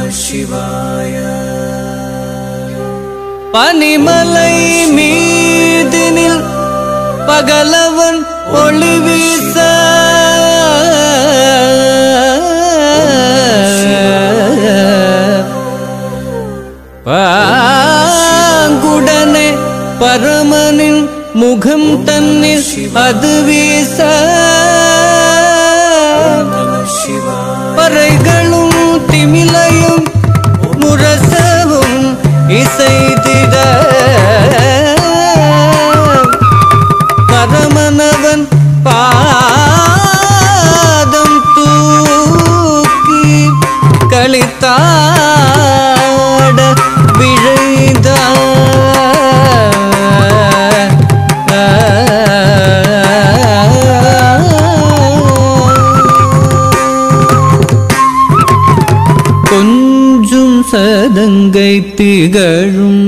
பனிமலை மீதினில் பகலவன் ஒளி வீச பாங்குடனே பரமனின் முகம் தன்னில் அது வீச பறைகளும் திமிலையும் முரசவும் இசைத்திட பரமனவன் பாதம் தூக்கி களித்தாட விழைந்தார் கொஞ்சும் சதங்கை திகழும்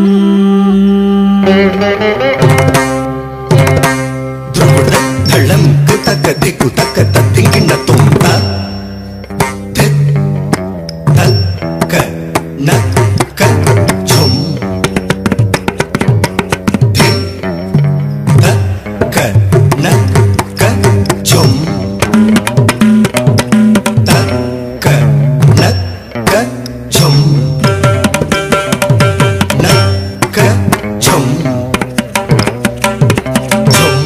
ಧ್ರುವದ ಧಳಂ ಕುತಕ ದಿಕ್ಕು ತಕ್ಕ ತತ್ತಿಂಗಿಣ್ಣ ತುಂಬ ತಕ್ಕ ನಕ್ಕ ಝುಂ ಧಿ ತಕ್ಕ ನಕ್ಕ ಝುಂ ತಕ್ಕ ನಕ್ಕ ಝುಂ ನಕ್ಕ ಝುಂ ಝುಂ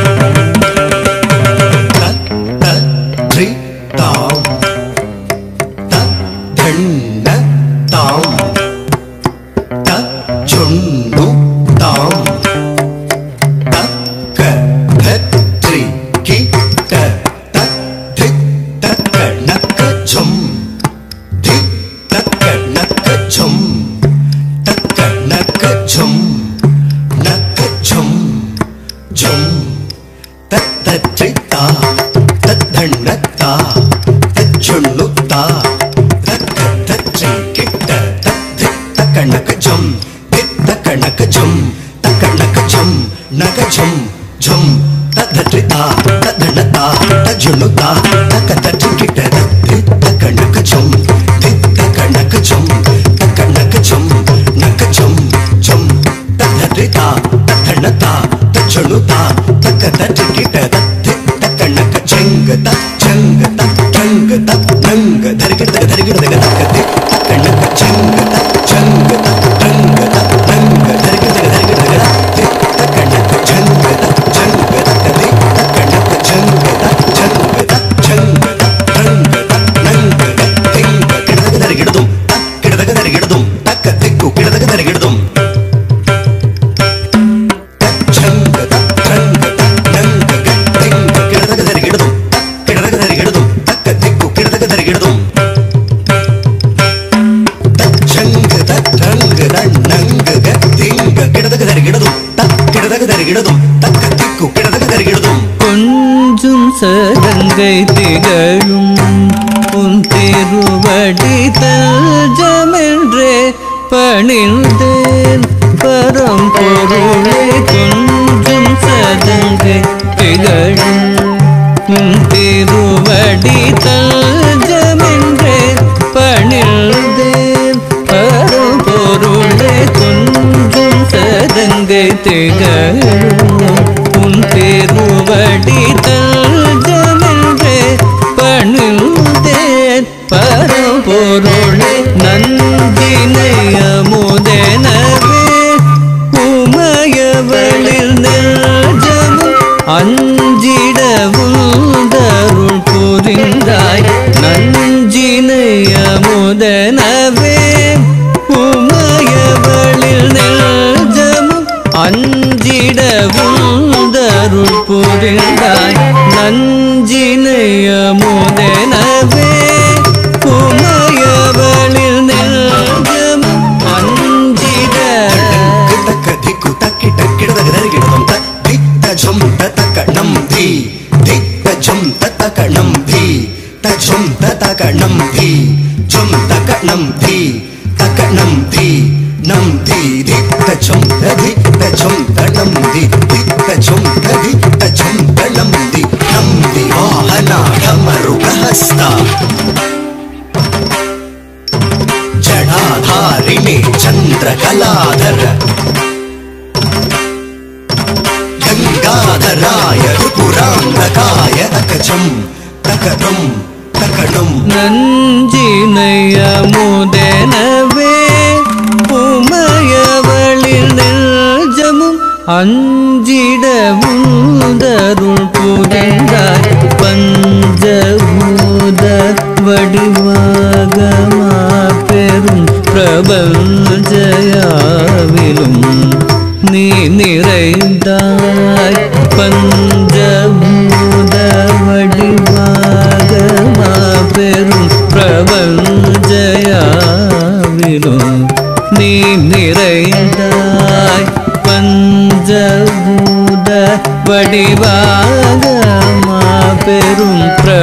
த்ரி தாம் த தண்ண தாம் த சுண்ணு தாம் த க த்ரி கி ட த தி த க நக்க ஜும் தி த க நக்க ஜும் த க நக்க ஜும் நக்க ஜும் ஜும் தத்தா தத்தண்ணத்தா தச்சுண்ணுத்தா தக்க தச்சி கிட்ட தத்தி தக்கணக்க ஜம் தித்த கணக்க ஜம் தக்கணக்க ஜம் நக ஜம் ஜம் தத்தா தத்தண்ணத்தா தச்சுண்ணுத்தா தக்க தச்சி கிட்ட தத்தி தக்கணக்க ஜம் தித்த கணக்க ஜம் தக்கணக்க ஜம் நக ஜம் ஜம் தத்தா தத்தண்ணத்தா தச்சுண்ணுத்தா தக்க தச்சி கிட்ட தத்தி தக்கணக்க ஜங்க த ஜங்க த ஜங்க த நங்க தரிகிட தரிகிட தக்கத்தி தக்கணக்க ஜங்க த ஜங்க த ஜங்க த நங்க தரிகிட தரிகிட தக்கத்தி தக்கணக்க ஜங்க த ஜங்க தக்கத்தி தக்கணக்க ஜங்க த ஜங்க த ஜங்க த ஜங்க த நங்க திங்க கிடதக தரிகிடதும் கிடதக தரிகிடதும் தக்க திக்கு கிடதக தரிகிடதும் ஜங்க த ஜங்க த நங்க திங்க கிடதக தரிகிடதும் கிடதக தரிகிடதும் தக்க திக்கு கிடதக தரிகிடதும் தச்சங்க தற்றங்க நங்க திங்க கிடதக தரிகிடதும் தக் கிடதக தரிகிடதும் தக்க திக்கு கிடதக தரிகிடதும் கொஞ்சும் சதங்கை திகழும் உன் திருவடி தஞ்சமென்றே பணிந்தேன் பரம்பொருளை கொஞ்சும் சதங்கை திகழும் உன் திருவடி தஞ்சமென்றே பணிந்தேன் பரம்பொருளை கொஞ்சும் சதங்கை திகழும் உன் திருவடி தஞ்சமென்றே பணிந்தேன் பரம்பொருளை நந்தினைய முதனவே உமையவளில் நெஞ்சமும் அஞ்சிடவும் தருள் புரிந்தாய் நஞ்சினைய முதனவே உமையவளில் நெஞ்சமும் அஞ்சிடவும் தருள் புரிந்தாய் நஞ்சினைய முதனவே உமையவளில் நெஞ்சமும் அஞ்சிட தக்க திக்கு தக்கிட்ட கிடதக தரிகிடதும் தக் தித்த ஜும் தக்க நம் தி தித்த ஜும் தக்க நம் தி தஜும் தக்க நம் தி ஜும் தக்க நம் தி தக்க நம் தி நம் தி தித்த ஜும் ததி தஜும் தனம் தி தித்த ஜும் ததி தஜும் தனம் தி நம் தி வாஹன ಢಮರುಗಹಸ್ತ ಚಂದ್ರ ಕಲಾಧರ ಗಂಗಾಧರಾಯ ಋಪುರಾಂಧಕಾಯ ತಕಚಂ ತಕಟಂ ತಕಣಂ நஞ்சினைய முதனவே உமையவளில் நெஞ்சமும் அஞ்சிட உந்தருள் புரிந்தாய் பஞ்சபூத வடிவாகமா பெரும் பிரபஞ்சயாவிலும் நீ நிறைந்தாய் பஞ்சபூத வடிவாகமா பெரும் பிரபஞ்சயாவிலும் நீ நிறைந்தாய் பஞ்சபூத வடிவாகமா பெரும்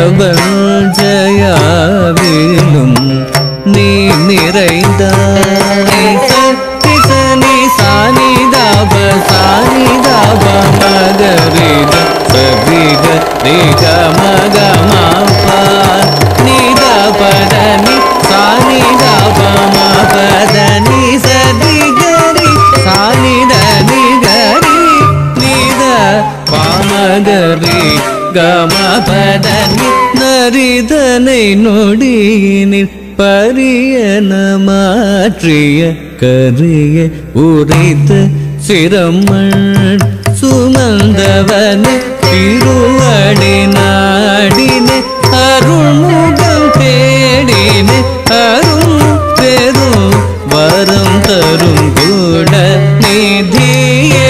பிரபஞ்சயாவிலும் நீ நிறைந்தாய் சக்தி சனி சானி தாப சானி தாப மகரித சபிக ரிக மக மாபா நித பதனி சானி தாப மபதனி சதி கரி சானி தனி கரி நித பாமகரி கமபதனி நரிதனை நொடியினில் பரியன மாற்றிய கரிய உரைத்த சிரமண் சுமந்தவனே திருவடி நாடினே அருள்முகம் தேடினே அருள் பெரும் வரம் தரும் கூட நிதியே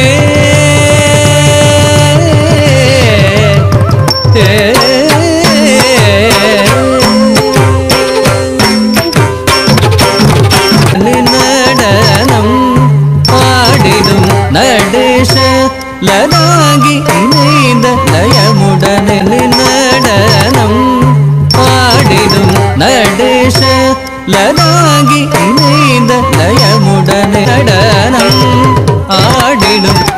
நடனம் ஆடிடும் நடேஷ லதாகி இணைந்த லயமுடனே நடனம் ஆடிடும் நடேஷ லதாகி இணைந்த லயமுடனே நடனம் ஆடிடும்